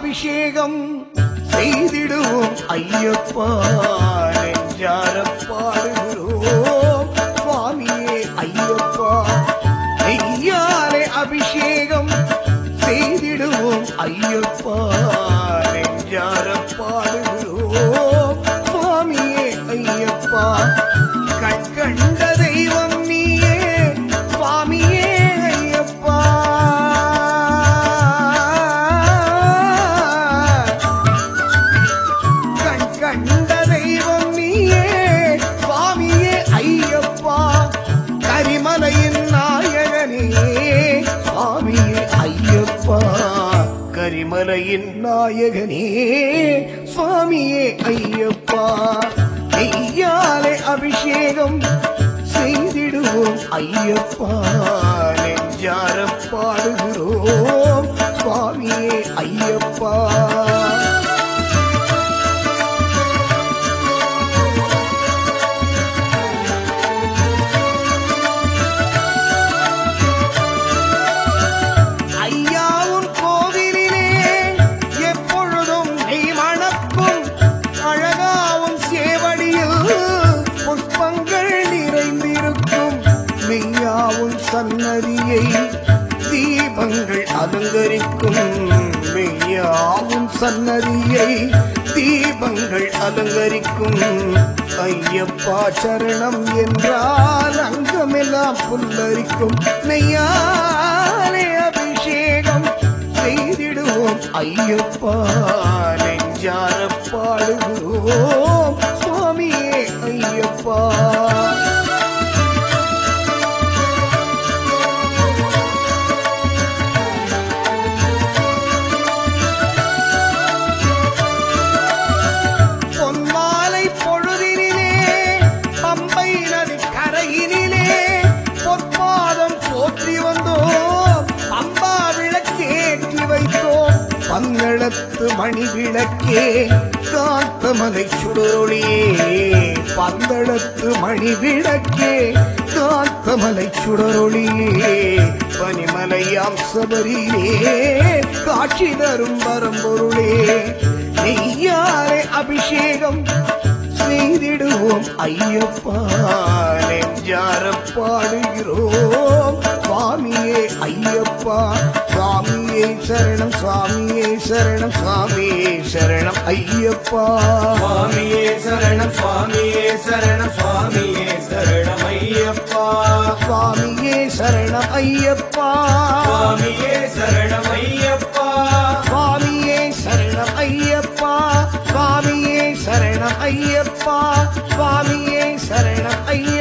அபிஷேகம் செய்திடுவோம் ஐயப்பா நெஞ்சார பாடுகிறோம் சுவாமியே ஐயப்பா நெய்யாலே அபிஷேகம் செய்திடுவோம் ஐயப்பா நெஞ்சார பாடுகிறோம் சுவாமியே ஐயப்பா கண்கண்ட தெய்வம் நீயே சுவாமியே ஐயப்பா கண் கண்ட தெய்வம் நீயே சுவாமியே ஐயப்பா கரிமலையின் நாயகனே சுவாமியே ஐயப்பா கரிமலையின் நாயகனே சுவாமியே ஐயப்பா நெய்யாலே அபிஷேகம் செய்திடுவோம் ஐயப்பா நெஞ்சார பாடுகிறோம் சுவாமியே ஐயப்பா ஐயாவும் கோவிலிலே எப்பொழுதும் நெய் மணக்கும் அழகாவும் சேவடியில் புஷ்பங்கள் நிறைந்திருக்கும் மெய்யாவும் சன்னதியை தீபங்கள் அலங்கரிக்கும் மெய்யாவும் சன்னதியை தீபங்கள் அலங்கரிக்கும் ஐயப்பா சரணம் என்றால் அங்கமெல்லாம் புல்லரிக்கும் நெய்யாலே அபிஷேகம் செய்திடுவோம் ஐயப்பா நெஞ்சார பாடுகிறோம் சுவாமியே ஐயப்பா பொன்மாலை பொழுதினிலே பம்பை நதி கரையினிலே பொற்பாதம் போற்றி வந்தோம் அம்பா விளக்கேற்றி வைத்தோம் பங்களத்து மணி விளக்கே காத்தமலை சுடரொளியே பந்தளத்து மணி விளக்கே காத்தமலை சுடரொளியே பனிமலையாம் சபரியே காட்சி தரும் வரம்பொருளே நெய்யாலே அபிஷேகம் செய்திடுவோம் ஐயப்பா நெஞ்சார பாடுகிறோம் சுவாமியே ஐயப்பா சுவாமியே சரணம் சுவாமியே சரணம் சுவாமியே சரணம் ஐயப்பா சுவாமியே சரணம் சுவாமியே சரணம் சுவாமியே சரணம் ஐயப்பா சுவாமியே சரணம் ஐயப்பா சுவாமியே சரணம் ஐயப்பா சுவாமியே சரணம் ஐயப்பா சுவாமியே சரணம் ஐயப்பா சுவாமியே சரணம் ஐயப்பா